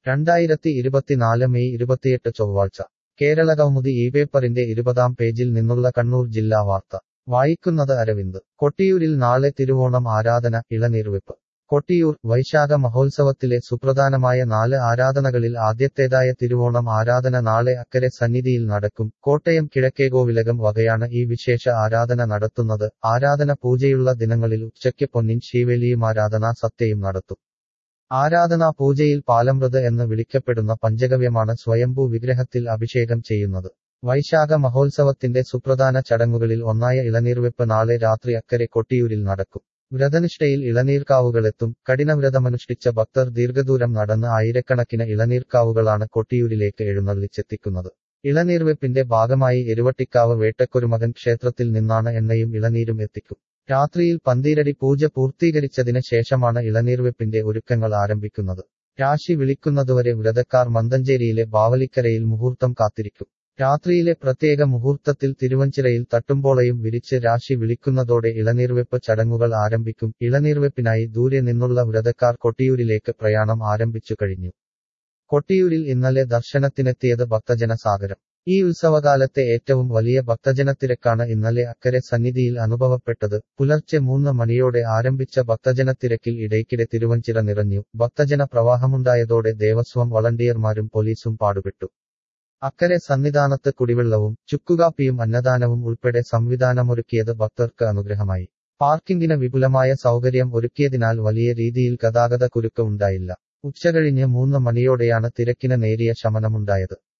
രണ്ടായിരത്തി ഇരുപത്തിനാല് മെയ് ഇരുപത്തിയെട്ട് ചൊവ്വാഴ്ച കേരള കൗമുദി ഈ പേപ്പറിന്റെ ഇരുപതാം പേജിൽ നിന്നുള്ള കണ്ണൂർ ജില്ലാ വാർത്ത വായിക്കുന്നത് അരവിന്ദ് കൊട്ടിയൂരിൽ നാളെ തിരുവോണം ആരാധന ഇളനീർവെപ്പ് കൊട്ടിയൂർ വൈശാഖ മഹോത്സവത്തിലെ സുപ്രധാനമായ നാല് ആരാധനകളിൽ ആദ്യത്തേതായ തിരുവോണം ആരാധന നാളെ അക്കരെ സന്നിധിയിൽ നടക്കും കോട്ടയം കിഴക്കേകോവിലകം വകയാണ് ഈ വിശേഷ ആരാധന നടത്തുന്നത് ആരാധന പൂജയുള്ള ദിനങ്ങളിൽ ഉച്ചയ്ക്ക് പൊന്നിൻ ശീവേലിയും ആരാധനാ സത്യയും നടത്തും ആരാധനാ പൂജയിൽ പാലമൃത് എന്ന് വിളിക്കപ്പെടുന്ന പഞ്ചഗവ്യമാണ് സ്വയംഭൂ വിഗ്രഹത്തിൽ അഭിഷേകം ചെയ്യുന്നത് വൈശാഖ മഹോത്സവത്തിന്റെ സുപ്രധാന ചടങ്ങുകളിൽ ഒന്നായ ഇളനീർവെപ്പ് നാളെ രാത്രി അക്കരെ കൊട്ടിയൂരിൽ നടക്കും വ്രതനിഷ്ഠയിൽ ഇളനീർക്കാവുകളെത്തും കഠിനവ്രതമനുഷ്ഠിച്ച ഭക്തർ ദീർഘദൂരം നടന്ന് ആയിരക്കണക്കിന് ഇളനീർക്കാവുകളാണ് കൊട്ടിയൂരിലേക്ക് എഴുന്നള്ളിച്ചെത്തിക്കുന്നത് ഇളനീർവെപ്പിന്റെ ഭാഗമായി എരുവട്ടിക്കാവ് വേട്ടക്കൊരുമകൻ ക്ഷേത്രത്തിൽ നിന്നാണ് എണ്ണയും ഇളനീരും എത്തിക്കും രാത്രിയിൽ പന്തീരടി പൂജ പൂർത്തീകരിച്ചതിന് ശേഷമാണ് ഇളനീർവെപ്പിന്റെ ഒരുക്കങ്ങൾ ആരംഭിക്കുന്നത് രാശി വിളിക്കുന്നതുവരെ വ്രതക്കാർ മന്തഞ്ചേരിയിലെ ബാവലിക്കരയിൽ മുഹൂർത്തം കാത്തിരിക്കും രാത്രിയിലെ പ്രത്യേക മുഹൂർത്തത്തിൽ തിരുവഞ്ചിറയിൽ തട്ടുമ്പോളയും വിരിച്ച് രാശി വിളിക്കുന്നതോടെ ഇളനീർവെപ്പ് ചടങ്ങുകൾ ആരംഭിക്കും ഇളനീർവെപ്പിനായി ദൂരെ നിന്നുള്ള വ്രതക്കാർ കൊട്ടിയൂരിലേക്ക് പ്രയാണം ആരംഭിച്ചു കഴിഞ്ഞു കൊട്ടിയൂരിൽ ഇന്നലെ ദർശനത്തിനെത്തിയത് ഭക്തജനസാഗരം ഈ ഉത്സവകാലത്തെ ഏറ്റവും വലിയ ഭക്തജനത്തിരക്കാണ് ഇന്നലെ അക്കരെ സന്നിധിയിൽ അനുഭവപ്പെട്ടത് പുലർച്ചെ മൂന്ന് മണിയോടെ ആരംഭിച്ച ഭക്തജനത്തിരക്കിൽ ഇടയ്ക്കിടെ തിരുവഞ്ചിറ നിറഞ്ഞു ഭക്തജന പ്രവാഹമുണ്ടായതോടെ ദേവസ്വം വളണ്ടിയർമാരും പോലീസും പാടുപെട്ടു അക്കരെ സന്നിധാനത്ത് കുടിവെള്ളവും ചുക്കുകാപ്പിയും അന്നദാനവും ഉൾപ്പെടെ സംവിധാനമൊരുക്കിയത് ഭക്തർക്ക് അനുഗ്രഹമായി പാർക്കിംഗിന് വിപുലമായ സൗകര്യം ഒരുക്കിയതിനാൽ വലിയ രീതിയിൽ ഗതാഗത കുരുക്ക് ഉണ്ടായില്ല ഉച്ചകഴിഞ്ഞ് മൂന്ന് മണിയോടെയാണ് തിരക്കിന് നേരിയ ശമനമുണ്ടായത്